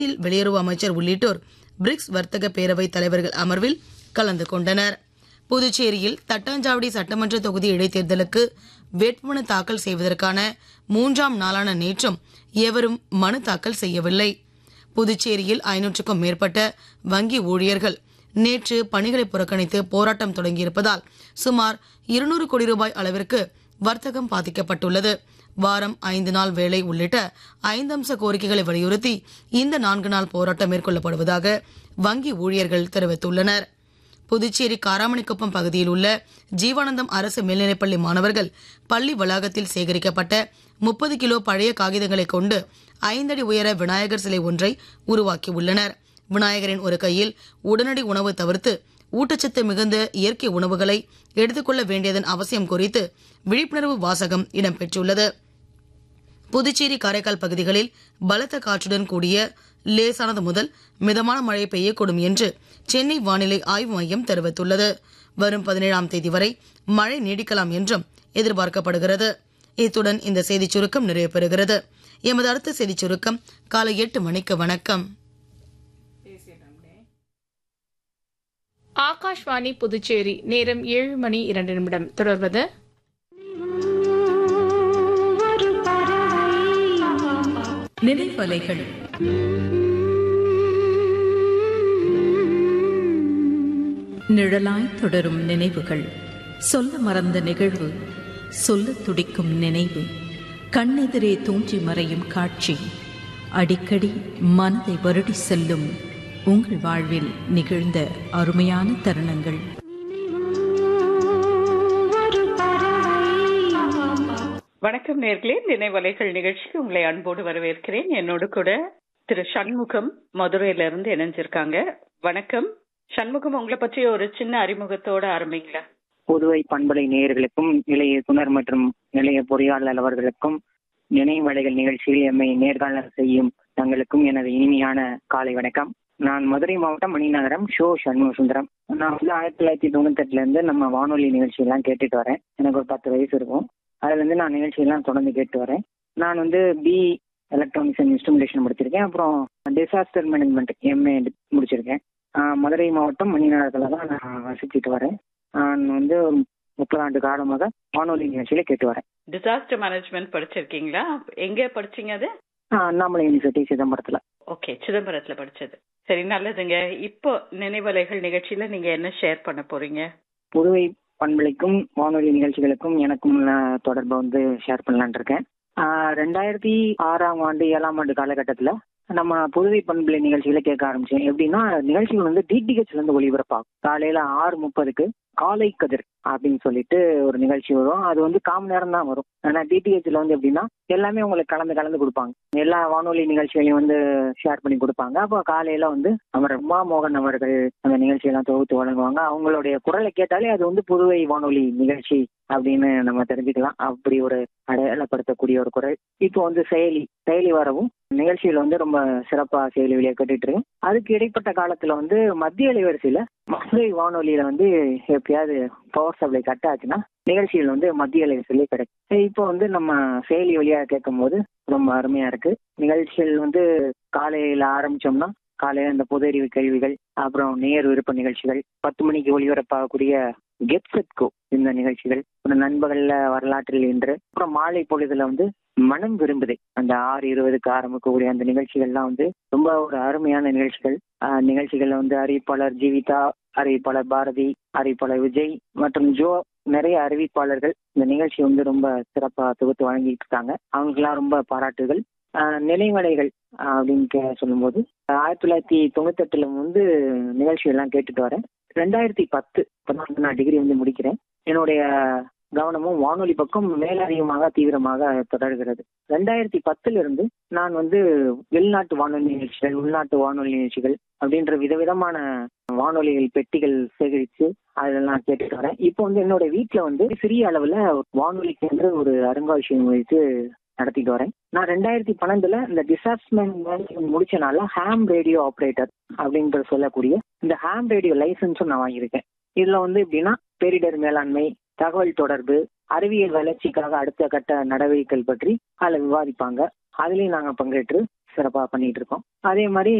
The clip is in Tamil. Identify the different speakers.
Speaker 1: வெளியுறவு அமைச்சர் உள்ளிட்டோர் பிரிக்ஸ் வர்த்தக பேரவை தலைவர்கள் அமர்வில் கலந்து கொண்டனர் புதுச்சேரியில் தட்டாஞ்சாவடி சட்டமன்ற தொகுதி இடைத்தேர்தலுக்கு வேட்புமனு தாக்கல் செய்வதற்கான மூன்றாம் நாளான நேற்றும் எவரும் மனு தாக்கல் செய்யவில்லை புதுச்சேரியில் ஐநூற்றுக்கும் மேற்பட்ட வங்கி ஊழியர்கள் நேற்று பணிகளை புறக்கணித்து போராட்டம் தொடங்கியிருப்பதால் சுமார் இருநூறு கோடி ரூபாய் அளவிற்கு வர்த்தகம் பாதிக்கப்பட்டுள்ளது வாரம் ஐந்து நாள் வேலை உள்ளிட்ட ஐந்து அம்ச கோரிக்கைகளை வலியுறுத்தி இந்த நான்கு நாள் போராட்டம் மேற்கொள்ளப்படுவதாக வங்கி ஊழியர்கள் தெரிவித்துள்ளனர் புதுச்சேரி காராமணிக்குப்பம் பகுதியில் உள்ள ஜீவானந்தம் அரசு மேல்நிலைப்பள்ளி மாணவர்கள் பள்ளி வளாகத்தில் சேகரிக்கப்பட்ட முப்பது கிலோ பழைய காகிதங்களை கொண்டு ஐந்தடி உயர விநாயகர் சிலை ஒன்றை உருவாக்கியுள்ளனர் விநாயகரின் ஒரு கையில் உடனடி உணவு தவிர்த்து ஊட்டச்சத்து மிகுந்த இயற்கை உணவுகளை எடுத்துக்கொள்ள வேண்டியதன் அவசியம் குறித்து விழிப்புணர்வு வாசகம் இடம்பெற்றுள்ளது புதுச்சேரி காரைக்கால் பகுதிகளில் பலத்த காற்றுடன் கூடிய லேசானது முதல் மிதமான மழை பெய்யக்கூடும் என்று சென்னை வானிலை ஆய்வு மையம் தெரிவித்துள்ளது வரும் பதினேழாம் தேதி வரை மழை நீடிக்கலாம் என்றும் எதிர்பார்க்கப்படுகிறது இத்துடன் இந்த செய்திச் சுருக்கம் நிறைவு பெறுகிறது எமது அடுத்த செய்திச் சுருக்கம் காலை எட்டு மணிக்கு வணக்கம்
Speaker 2: ஆகாஷ்வாணி புதுச்சேரி நேரம் ஏழு மணி இரண்டு நிமிடம் தொடர்வது
Speaker 3: நினைவலைகள் நிழலாய் தொடரும் நினைவுகள் சொல்ல மறந்த நிகழ்வு சொல்ல துடிக்கும் நினைவு கண்ணெதிரே தோன்றி மறையும் காட்சி அடிக்கடி மனதை வருடி செல்லும் உங்கள் வாழ்வில் நிகழ்ந்த அருமையான தருணங்கள்
Speaker 4: வணக்கம் நேர்களே நினைவலைகள் நிகழ்ச்சிக்கு உங்களை அன்போடு வரவேற்கிறேன் என்னோடு கூட திரு சண்முகம் மதுரையில இருந்து இணைஞ்சிருக்காங்க வணக்கம் சண்முகம் உங்களை பற்றி ஒரு சின்ன அறிமுகத்தோட ஆரம்பிங்களா
Speaker 5: புதுவை பண்பலை நேயர்களுக்கும் நிலைய இயக்குனர் மற்றும் நிலைய பொறியாளர் அவர்களுக்கும் நினைவலைகள் நிகழ்ச்சியில் எம்மை நேர்காணல் செய்யும் தங்களுக்கும் எனது இனிமையான காலை வணக்கம் நான் மதுரை மாவட்டம் மணிநகரம் ஷோ சண்முக சுந்தரம் நான் வந்து ஆயிரத்தி தொள்ளாயிரத்தி தொண்ணூத்தெட்டுல இருந்து நம்ம வானொலி நிகழ்ச்சியெல்லாம் கேட்டுட்டு வரேன் எனக்கு ஒரு பத்து வயசு இருக்கும் அதுல இருந்து நான் நிகழ்ச்சியெல்லாம் தொடர்ந்து கேட்டு வரேன் நான் வந்து பி எலக்ட்ரானிக்ஸ் அண்ட் இன்ஸ்ட்ருமெண்டேஷன் முடிச்சிருக்கேன் அப்புறம் டிசாஸ்டர் மேனேஜ்மெண்ட் எம்ஏ முடிச்சிருக்கேன் ஆஹ் மதுரை மாவட்டம் மணிநகரத்தில் தான் நான் வசிச்சுட்டு வரேன் நான் வந்து முப்பது ஆண்டு காலமாக வானொலி நிகழ்ச்சியில கேட்டு வரேன்
Speaker 4: டிசாஸ்டர் மேனேஜ்மெண்ட் படிச்சிருக்கீங்களா எங்க படிச்சீங்க அது
Speaker 5: ஆஹ் அண்ணாமலை யூனிவர்சிட்டி சிதம்பரத்துல
Speaker 4: ஓகே சிதம்பரத்துல படிச்சது சரி நல்லதுங்க இப்போ நினைவலைகள் நிகழ்ச்சியில நீங்க என்ன ஷேர் பண்ண போறீங்க
Speaker 5: புதுவை பண்பலைக்கும் வானொலி நிகழ்ச்சிகளுக்கும் எனக்கும் உள்ள தொடர்பை வந்து ஷேர் பண்ணலான் இருக்கேன் ஆஹ் ரெண்டாயிரத்தி ஆறாம் ஆண்டு ஏழாம் ஆண்டு காலகட்டத்துல நம்ம புதுவை பண்பலை நிகழ்ச்சிகளை கேட்க ஆரம்பிச்சேன் எப்படின்னா நிகழ்ச்சிகள் வந்து டிடிஹெச்ல இருந்து ஒளிபரப்பாகும் காலையில ஆறு முப்பதுக்கு காலை கதிர் அப்படின்னு சொல்லிட்டு ஒரு நிகழ்ச்சி வரும் அது வந்து காம நேரம் தான் வரும் ஆனா டிடிஹெச்ல வந்து எப்படின்னா எல்லாமே உங்களுக்கு கலந்து கலந்து கொடுப்பாங்க எல்லா வானொலி நிகழ்ச்சிகளையும் வந்து ஷேர் பண்ணி கொடுப்பாங்க அப்போ காலையில வந்து அவர் உமா மோகன் அவர்கள் அந்த நிகழ்ச்சியெல்லாம் தொகுத்து வழங்குவாங்க அவங்களுடைய குரலை கேட்டாலே அது வந்து புதுவை வானொலி நிகழ்ச்சி அப்படின்னு நம்ம தெரிஞ்சுக்கலாம் அப்படி ஒரு அடையாளப்படுத்தக்கூடிய ஒரு குரல் இப்போ வந்து செயலி செயலி வரவும் நிகழ்ச்சியில வந்து ரொம்ப சிறப்பா செயலி வழியா கேட்டுட்டு இருக்கேன் அதுக்கு இடைப்பட்ட காலத்துல வந்து மத்திய அலைவரிசையில மதுரை வானொலியில வந்து எப்பயாவது பவர் சப்ளை கட் ஆச்சுன்னா நிகழ்ச்சிகள் வந்து மத்திய அலைவரிசையிலே கிடைக்கும் இப்போ வந்து நம்ம செயலி வழியா கேட்கும் போது ரொம்ப அருமையா இருக்கு நிகழ்ச்சிகள் வந்து காலையில ஆரம்பிச்சோம்னா காலையில இந்த பொது அறிவு கேள்விகள் அப்புறம் நேர் விருப்ப நிகழ்ச்சிகள் பத்து மணிக்கு ஒளிபரப்பாகக்கூடிய கெட் செட் கோ இந்த நிகழ்ச்சிகள் அப்புறம் நண்பகல்ல வரலாற்றில் இன்று அப்புறம் மாலை பொழுதுல வந்து மனம் விரும்புதே அந்த ஆறு இருபதுக்கு ஆரம்பிக்கக்கூடிய அந்த நிகழ்ச்சிகள்லாம் வந்து ரொம்ப ஒரு அருமையான நிகழ்ச்சிகள் ஆஹ் நிகழ்ச்சிகள்ல வந்து அறிவிப்பாளர் ஜீவிதா அறிவிப்பாளர் பாரதி அறிவிப்பாளர் விஜய் மற்றும் ஜோ நிறைய அறிவிப்பாளர்கள் இந்த நிகழ்ச்சி வந்து ரொம்ப சிறப்பா தொகுத்து வழங்கிட்டு இருக்காங்க அவங்களுக்கெல்லாம் ரொம்ப பாராட்டுகள் ஆஹ் நினைவலைகள் ஆஹ் அப்படின்னு கே- சொல்லும்போது ஆயிரத்தி தொள்ளாயிரத்தி தொண்ணூத்தி எட்டுல வந்து நிகழ்ச்சி எல்லாம் கேட்டுட்டு வரேன் ரெண்டாயிரத்தி பத்து இப்பதான் வந்து நான் டிகிரி வந்து முடிக்கிறேன் என்னுடைய கவனமும் வானொலி பக்கம் மேலதிகமாக தீவிரமாக தொடர்கிறது ரெண்டாயிரத்தி பத்துல இருந்து நான் வந்து வெளிநாட்டு வானொலி நிகழ்ச்சிகள் உள்நாட்டு வானொலி நிகழ்ச்சிகள் அப்படின்ற விதவிதமான வானொலிகள் பெட்டிகள் சேகரித்து அதெல்லாம் கேட்டுட்டு வரேன் இப்போ வந்து என்னோட வீட்டுல வந்து சிறிய அளவுல வானொலிக்கு என்று ஒரு அருங்காட்சியகம் வைத்து நடத்திட்டு வரேன் நான் ரெண்டாயிரத்தி பன்னெண்டுல இந்த டிசாஸ்ட்மெண்ட் முடிச்சனால ஹாம் ரேடியோ ஆப்ரேட்டர் அப்படின்ற சொல்லக்கூடிய இந்த ஹாம் ரேடியோ லைசன்ஸும் நான் வாங்கியிருக்கேன் இதுல வந்து எப்படின்னா பேரிடர் மேலாண்மை தகவல் தொடர்பு அறிவியல் வளர்ச்சிக்காக அடுத்த கட்ட நடவடிக்கைகள் பற்றி அதில் விவாதிப்பாங்க அதுலயும் நாங்க பங்கேற்று சிறப்பாக பண்ணிட்டு இருக்கோம் அதே மாதிரி